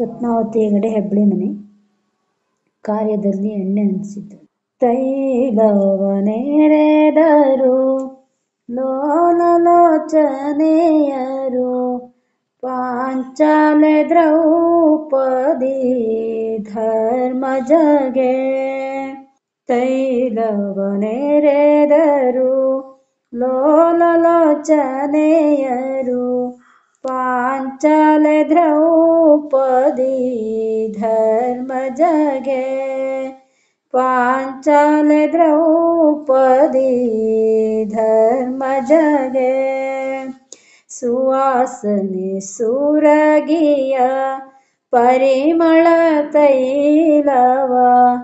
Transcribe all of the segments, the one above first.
ರತ್ನಾವತಿ ಹೆಗಡೆ ಹೆಬ್ಳಿ ಮನೆ ಕಾರ್ಯದಲ್ಲಿ ಎಣ್ಣೆ ಹಂಚಿದ್ದು ತೈಲವನೆರೆದರು ಲೋಲಲೋಚನೆಯರು ಪಾಂಚಾಲೆ ದ್ರೌಪದಿ ಧರ್ಮಜಗೆ ತೈಲವನೆರೆದರು ಲೋಲಲೋಚನೆಯರು ಪಾಂಚಾಲೆ ದ್ರೌಪದಿ ಧರ್ಮಜಗೆ ಪಾಂಚಾಲೆ ದ್ರೌಪದಿ ಧರ್ಮಜಗೆ ಸುವಾಸನೆ ಸುರಗಿಯ ಪರಿಮಳ ತೈಲವ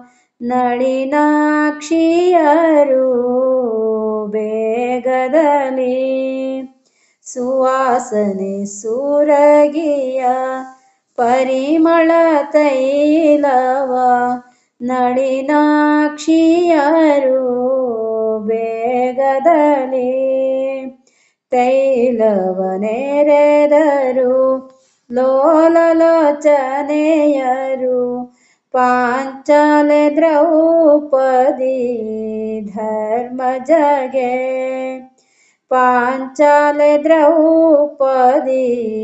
ನಳಿನಾಕ್ಷಿಯರು ಬೇಗದಲ್ಲಿ ಸುವಾಸನೆ ಸುರಗಿಯ ಪರಿಮಳ ತೈಲವ ನಳಿನಾಕ್ಷಿಯರು ಬೇಗದಲ್ಲಿ ತೈಲವನೆರೆದರು ಲೋಲಲೋಚನೆಯರು ಪಾಂಚಾಲೆ ದ್ರೌಪದಿ ಧರ್ಮಜಗೆ ಪಾಂಚಾಲೆ ದ್ರೌಪದಿ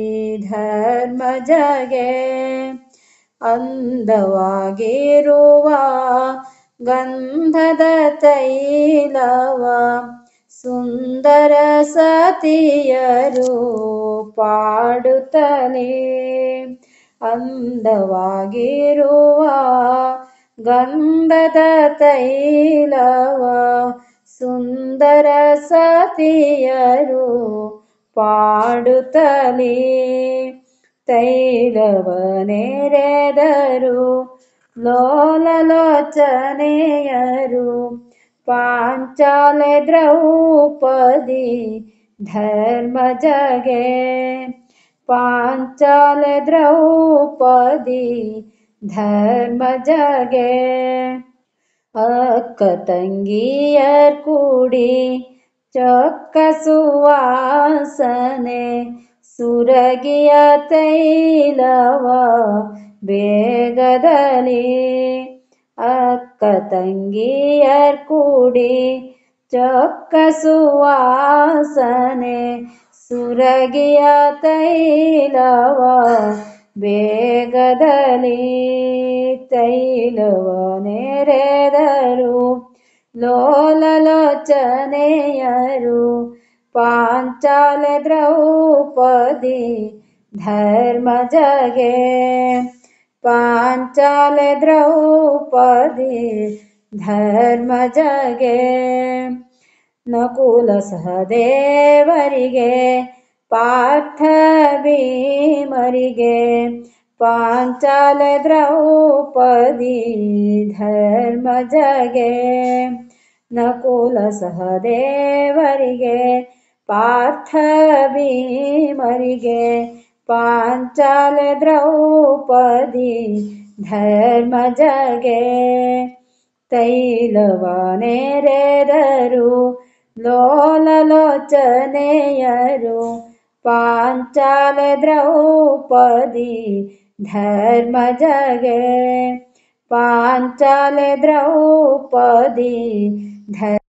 ಧರ್ಮಜಗೆ ಅಂದವಾಗಿರುವ ಗಂಧದ ತೈಲವ ಸುಂದರ ಸತಿಯರು ಪಾಡುತ್ತಲೇ ಅಂದವಾಗಿರುವ ಗಂಧದ ತೈಲವ ಸುಂದರ ಸತಿಯರು ಪಾಡುತ್ತಲೇ ತೈಲವನೆರೆದರು ಲೋಲಲೋಚನೆಯರು ಪಾಂಚಾಲೆ ದ್ರೌಪದಿ ಧರ್ಮಜಗೆ ಪಾಂಚಾಲೆ ದ್ರೌಪದಿ ಧರ್ಮಜಗೆ ಅಕ್ಕ ತಂಗಿಯರ್ ಕೂಡಿ ಚೊಕ್ಕ ಸುವಾಸನೆ ಸುರಗಿಯ ತೈಲವ ಬೇಗದಲ್ಲಿ ಅಕ್ಕ ತಂಗಿಯರ್ ಕೂಡಿ ಚೊಕ್ಕ ಸುವಾಸನೆ ಸುರಗಿಯ ತೈಲವ ಬೇಗದಲ್ಲಿ ತೈಲವನೆರೆದರು ಲೋಲಲೋಚನೆಯರು ಪಾಂಚಾಲೆ ದ್ರೌಪದಿ ಧರ್ಮಜಗೆ ಪಾಂಚಾಲೆ ದ್ರೌಪದಿ ಧರ್ಮಜಗೆ ನಕುಲ ಸಹದೇವರಿಗೆ ಪಾರ್ಥ ಭೀಮರಿಗೆ ಪಾಂಚಾಲೆ ದ್ರೌಪದಿ ಧರ್ಮಜಗೆ ನಕುಲ ಸಹದೇವರಿಗೆ ಪಾರ್ಥ ಭೀಮರಿಗೆ ಪಾಂಚಾಲೆ ದ್ರೌಪದಿ ಧರ್ಮಜಗೆ ತೈಲವನೆರೆದರು ಲೋಲಲೋಚನೆಯರು ಪಾಂಚಾಲೆ ದ್ರೌಪದಿ ಧರ್ಮಜಗೆ ಪಾಂಚಾಲೆ ದ್ರೌಪದಿ ಧರ್ಮ